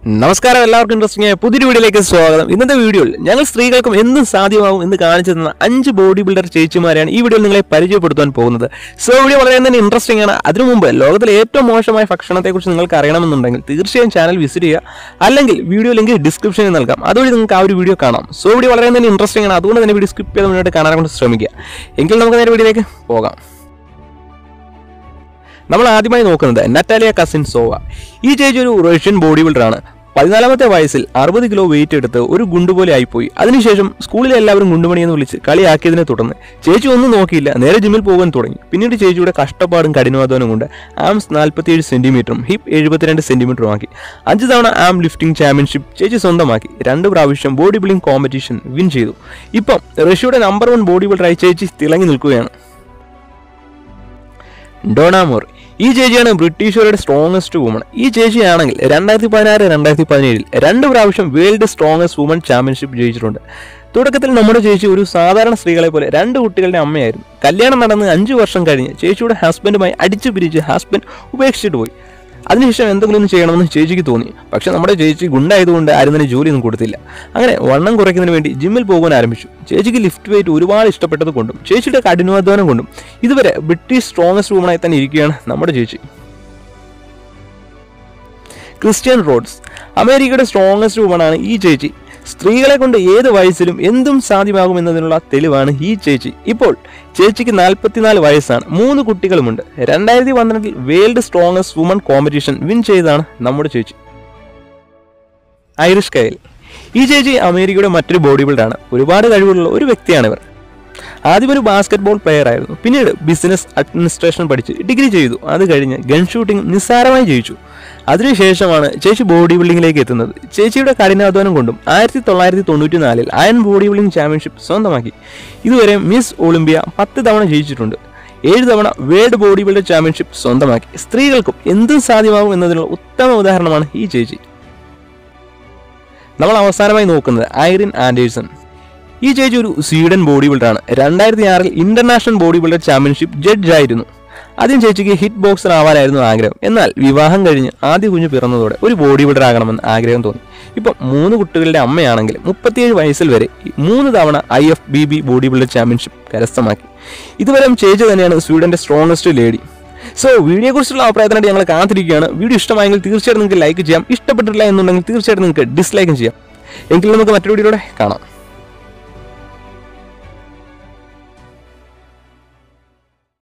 നമസ്കാരം എല്ലാവർക്കും ഇൻട്രസ്റ്റിംഗ് ആയ പുതിയൊരു വീഡിയോയിലേക്ക് സ്വാഗതം ഇന്നത്തെ വീഡിയോയിൽ ഞങ്ങൾ സ്ത്രീകൾക്കും എന്തും സാധ്യമാകും എന്ന് കാണിച്ചു തന്ന അഞ്ച് ബോഡി ബിൽഡർ ചേച്ചിമാരെയാണ് ഈ വീഡിയോയിൽ നിങ്ങളെ പരിചയപ്പെടുത്താൻ പോകുന്നത് സോ വീഡിയോ വളരെ തന്നെ ഇൻട്രസ്റ്റിംഗ് ആണ് അതിനു മുമ്പ് ലോകത്തിലെ ഏറ്റവും മോശമായ ഭക്ഷണത്തെക്കുറിച്ച് നിങ്ങൾക്ക് അറിയണമെന്നുണ്ടെങ്കിൽ തീർച്ചയായും ചാനൽ വിസിറ്റ് ചെയ്യുക അല്ലെങ്കിൽ വീഡിയോ ലിങ്ക് ഡിസ്ക്രിപ്ഷനിൽ നൽകാം അതുവഴി നിങ്ങൾക്ക് ആ ഒരു വീഡിയോ കാണാം സോ വീഡിയോ വളരെ തന്നെ ഇൻട്രസ്റ്റിംഗ് ആണ് അതുകൊണ്ട് തന്നെ വീഡിയോ സ്കിപ്പ് ചെയ്ത് മുന്നോട്ട് കാണാൻ കൊണ്ട് ശ്രമിക്കുക എങ്കിൽ നമുക്ക് നേരെ വീഡിയോയിലേക്ക് പോകാം നമ്മൾ ആദ്യമായി നോക്കുന്നത് നറ്റാലിയ കസിൻ സോവ ഈ ചേച്ചി ഒരു റഷ്യൻ ബോഡി ബിൽഡറാണ് പതിനാലാമത്തെ വയസ്സിൽ അറുപത് കിലോ വെയിറ്റ് എടുത്ത് ഒരു ഗുണ്ടുപോലെ ആയിപ്പോയി അതിനുശേഷം സ്കൂളിലെ എല്ലാവരും ഗുണ്ടുമണിയെന്ന് വിളിച്ച് കളിയാക്കിയതിനെ തുടർന്ന് ചേച്ചി ഒന്നും നോക്കിയില്ല നേരെ ജിമ്മിൽ പോകാൻ തുടങ്ങി പിന്നീട് ചേച്ചിയുടെ കഷ്ടപ്പാടും കഠിനാധ്വാനം കൊണ്ട് ആംസ് നാൽപ്പത്തിയേഴ് സെന്റിമീറ്ററും ഹിപ്പ് എഴുപത്തിരണ്ട് സെന്റിമീറ്ററും ആക്കി അഞ്ച് തവണ ആം ലിഫ്റ്റിംഗ് ചാമ്പ്യൻഷിപ്പ് ചേച്ചി സ്വന്തമാക്കി രണ്ട് പ്രാവശ്യം ബോഡി ബിൽഡിംഗ് കോമ്പറ്റീഷൻ വിൻ ചെയ്തു ഇപ്പം റഷ്യയുടെ നമ്പർ വൺ ബോഡി ബിൽഡറായി ചേച്ചി തിളങ്ങി നിൽക്കുകയാണ് ഡോണാമോർ ഈ ചേച്ചിയാണ് ബ്രിട്ടീഷുകാരുടെ സ്ട്രോങ്ങസ്റ്റ് വുമൺ ഈ ചേച്ചിയാണെങ്കിൽ രണ്ടായിരത്തി പതിനാറ് രണ്ടായിരത്തി പതിനേഴിൽ രണ്ട് പ്രാവശ്യം വേൾഡ് സ്ട്രോങ്ങസ്റ്റ് വുമൺ ചാമ്പ്യൻഷിപ്പ് ജയിച്ചിട്ടുണ്ട് തുടക്കത്തിൽ നമ്മുടെ ചേച്ചി ഒരു സാധാരണ സ്ത്രീകളെ പോലെ രണ്ട് കുട്ടികളുടെ അമ്മയായിരുന്നു കല്യാണം നടന്ന് അഞ്ച് വർഷം കഴിഞ്ഞ് ചേച്ചിയുടെ ഹസ്ബൻഡുമായി അടിച്ചു പിരിച്ച് ഹസ്ബൻഡ് ഉപേക്ഷിച്ചിട്ട് പോയി അതിനുശേഷം എന്തെങ്കിലും ഒന്ന് ചെയ്യണമെന്ന് ചേച്ചിക്ക് തോന്നി പക്ഷെ നമ്മുടെ ചേച്ചി ഗുണ്ടായതുകൊണ്ട് ആരും തന്നെ ജോലിയൊന്നും കൊടുത്തില്ല അങ്ങനെ വണ്ണം കുറയ്ക്കുന്നതിന് വേണ്ടി ജിമ്മിൽ പോകാൻ ആരംഭിച്ചു ചേച്ചിക്ക് ലിഫ്റ്റ് വെയിറ്റ് ഒരുപാട് ഇഷ്ടപ്പെട്ടത് കൊണ്ടും ചേച്ചിയുടെ കഠിനാധ്വാനം കൊണ്ടും ഇതുവരെ ബ്രിട്ടീഷ് സ്ട്രോങ്ങസ്റ്റ് വുമണായി തന്നെ ഇരിക്കുകയാണ് നമ്മുടെ ചേച്ചി ക്രിസ്ത്യൻ റോഡ്സ് അമേരിക്കയുടെ സ്ട്രോങ്ങസ്റ്റ് വുമണാണ് ഈ ചേച്ചി സ്ത്രീകളെ കൊണ്ട് ഏത് വയസ്സിലും എന്തും സാധ്യമാകുമെന്നതിനുള്ള തെളിവാണ് ഈ ചേച്ചി ഇപ്പോൾ ചേച്ചിക്ക് നാൽപ്പത്തിനാല് വയസ്സാണ് മൂന്ന് കുട്ടികളുമുണ്ട് രണ്ടായിരത്തി പന്ത്രണ്ടിൽ world strongest woman competition win ചെയ്താണ് നമ്മുടെ ചേച്ചി ഐറിഷ് കയൽ ഈ ചേച്ചി അമേരിക്കയുടെ മറ്റൊരു ബോഡി ബിൽഡറാണ് ഒരുപാട് കഴിവുള്ള ഒരു വ്യക്തിയാണ് ഇവർ ആദ്യം ഒരു ബാസ്കറ്റ് ബോൾ പ്ലെയർ ആയിരുന്നു പിന്നീട് ബിസിനസ് അഡ്മിനിസ്ട്രേഷൻ പഠിച്ച് ഡിഗ്രി ചെയ്തു അത് കഴിഞ്ഞ് ഗൺ ഷൂട്ടിംഗ് നിസ്സാരമായി ജയിച്ചു അതിനുശേഷമാണ് ചേച്ചി ബോഡി ബിൽഡിംഗിലേക്ക് എത്തുന്നത് ചേച്ചിയുടെ കഠിനാധ്വാനം കൊണ്ടും ആയിരത്തി തൊള്ളായിരത്തി തൊണ്ണൂറ്റി നാലിൽ അയൺ ബോഡി ബിൽഡിംഗ് ചാമ്പ്യൻഷിപ്പ് സ്വന്തമാക്കി ഇതുവരെ മിസ് ഒളിമ്പിയ പത്ത് തവണ ജയിച്ചിട്ടുണ്ട് ഏഴ് തവണ വേൾഡ് ബോഡി ബിൽഡർ ചാമ്പ്യൻഷിപ്പ് സ്വന്തമാക്കി സ്ത്രീകൾക്കും എന്തും സാധ്യമാകും എന്നതിനുള്ള ഉത്തമ ഉദാഹരണമാണ് ഈ ചേച്ചി നമ്മൾ അവസാനമായി നോക്കുന്നത് ഐറിൻ ആൻഡേഴ്സൺ ഈ ചേച്ചി ഒരു സ്വീഡൻ ബോഡി ബിൽഡറാണ് രണ്ടായിരത്തി ആറിൽ international body builder championship judge ആയിരുന്നു ആദ്യം ചേച്ചിക്ക് ഹിറ്റ് ബോക്സർ ആവാനായിരുന്നു ആഗ്രഹം എന്നാൽ വിവാഹം കഴിഞ്ഞ് ആദ്യ കുഞ്ഞ് പിറന്നതോടെ ഒരു ബോഡി ബിൽഡർ ആകണമെന്ന് ആഗ്രഹം തോന്നി ഇപ്പം മൂന്ന് കുട്ടികളുടെ അമ്മയാണെങ്കിൽ മുപ്പത്തിയേഴ് വയസ്സിൽ വരെ മൂന്ന് തവണ I F B B body builder championship കരസ്ഥമാക്കി ഇതുവരെ ചേച്ചി തന്നെയാണ് സ്വീഡന്റെ സ്ട്രോങ്ങസ്റ്റ് ലേഡി സോ വീഡിയോയെക്കുറിച്ചുള്ള അഭിപ്രായത്തിനായിട്ട് ഞങ്ങൾ കാത്തിരിക്കുകയാണ് വീഡിയോ ഇഷ്ടമായെങ്കിൽ തീർച്ചയായിട്ടും നിങ്ങൾക്ക് ലൈക്ക് ചെയ്യാം ഇഷ്ടപ്പെട്ടിട്ടില്ല എന്നുണ്ടെങ്കിൽ തീർച്ചയായിട്ടും നിങ്ങൾക്ക് ഡിസ്ലൈക്കും ചെയ്യാം എങ്കിലും നമുക്ക് മറ്റൊരു വീഡിയോയിലൂടെ കാണാം